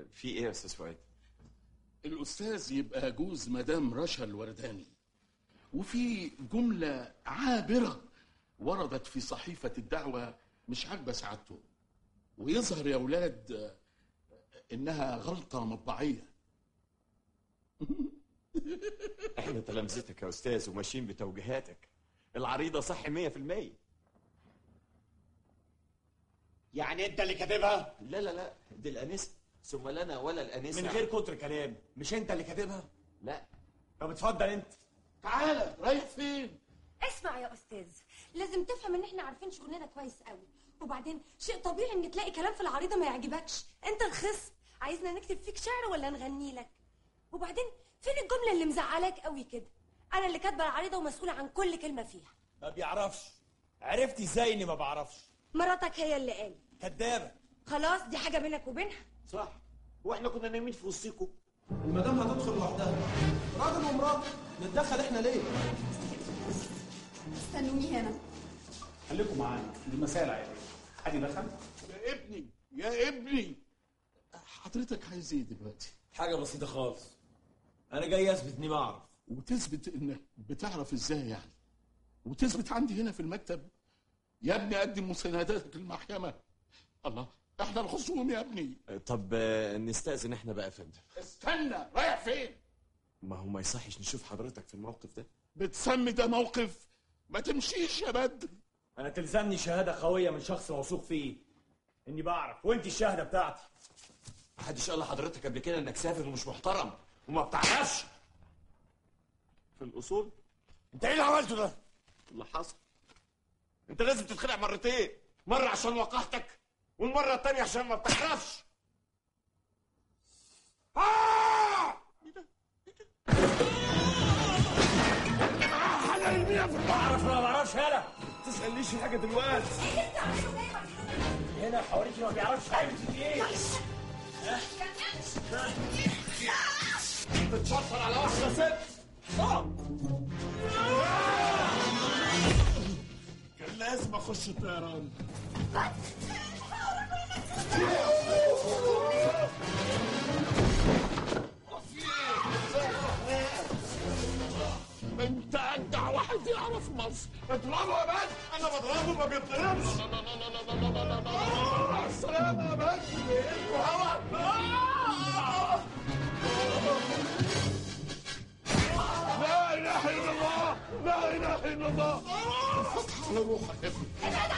في ايه يا استاذ فؤاد الأستاذ يبقى جوز مدام رشا الورداني وفي جملة عابرة وردت في صحيفة الدعوة مش عاجبة سعادته ويظهر يا ولاد آه، إنها غلطة مطبعية احنا تلامذتك يا استاذ وماشيين بتوجيهاتك العريضه صح 100% يعني انت اللي كاتبها لا لا لا دي الانسه ثم لنا ولا الانسه من غير كتر كلام مش انت اللي كاتبها لا طب اتفضل انت تعالى رايح فين اسمع يا استاذ لازم تفهم ان احنا عارفين شغلنا كويس قوي وبعدين شيء طبيعي ان تلاقي كلام في العريضه ما يعجبكش انت الخصم عايزنا نكتب فيك شعر ولا نغني لك وبعدين فين الجمله اللي مزعلاك قوي كده انا اللي كاتبه العريضه ومسؤوله عن كل كلمه فيها ما بيعرفش عرفتي ازاي اني ما بعرفش مراتك هي اللي قالت كدابه خلاص دي حاجه بينك وبينها صح واحنا كنا نايمين في وسطيكم المدام هتدخل لوحدها راجل ومراته نتدخل احنا ليه؟ استنوني هنا خليكم معانا دي مسائل عائليه حد يدخل يا ابني يا ابني حضرتك عايز ايه دلوقتي حاجه بسيطه خالص انا جاي اثبت اني بعرف وتثبت انك بتعرف ازاي يعني وتثبت عندي هنا في المكتب يا ابني قدم مسانداتك للمحكمة الله احنا الخصوم يا ابني طب آه، نستأذن احنا بقى يا فندم استنى رايح فين ما هو ما يصحش نشوف حضرتك في الموقف ده بتسمي ده موقف ما تمشيش يا بدر انا تلزمني شهاده قويه من شخص موثوق فيه اني بعرف وانت الشهاده بتاعتي محدش قال لحضرتك قبل كده انك سافر ومش محترم وما بتعرفش في الاصول انت ايه اللي عملته ده اللي حصل انت لازم تتخدع مرتين مره عشان وقحتك والمره التانية عشان ما بتعرفش بعرف ولا ما بعرفش هلا تسألنيش في حاجه دلوقتي هنا حواليك ما بيعرفش حاجه في ايه بتشفر على واحده ست كان لازم اخش الطيران انت اجدع واحد يعرف مصر اضربه يا بنت انا بضربه ما بيتضربش لا لا لا لا لا لا لا لا لا مع السلامة يا بدر لا اله الا الله لا اله الا الله فتح على روحك يا ابني